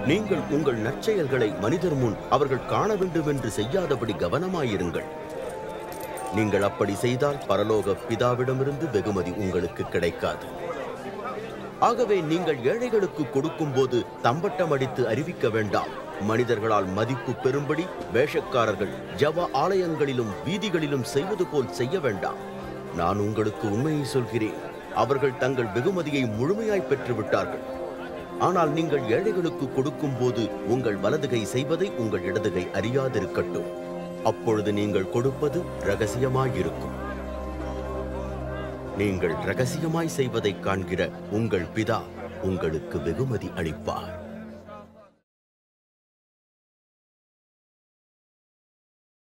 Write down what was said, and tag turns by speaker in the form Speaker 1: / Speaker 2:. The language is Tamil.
Speaker 1: நீங்கள் உங்கள் நற்செயல்களை மனிதர் முன் அவர்கள் காண வேண்டும் என்று செய்யாதபடி கவனமாயிருங்கள் நீங்கள் அப்படி செய்தால் பரலோக பிதாவிடமிருந்து வெகுமதி உங்களுக்கு கிடைக்காது ஆகவே நீங்கள் ஏழைகளுக்கு கொடுக்கும்போது தம்பட்டம் அடித்து அறிவிக்க வேண்டாம் மனிதர்களால் மதிப்பு பெறும்படி வேஷக்காரர்கள் ஜப ஆலயங்களிலும் வீதிகளிலும் செய்வது போல் செய்ய வேண்டாம் நான் உங்களுக்கு உண்மையை சொல்கிறேன் அவர்கள் தங்கள் வெகுமதியை முழுமையாய் பெற்று விட்டார்கள் ஆனால் நீங்கள் ஏழைகளுக்கு கொடுக்கும்போது உங்கள் வலதுகை செய்வதை உங்கள் இடதுகை அறியாதிருக்கட்டும் அப்பொழுது நீங்கள் கொடுப்பது ரகசியமாயிருக்கும் நீங்கள் ரகசியமாய் செய்வதைக் காண்கிற உங்கள் பிதா உங்களுக்கு வெகுமதி அளிப்பார்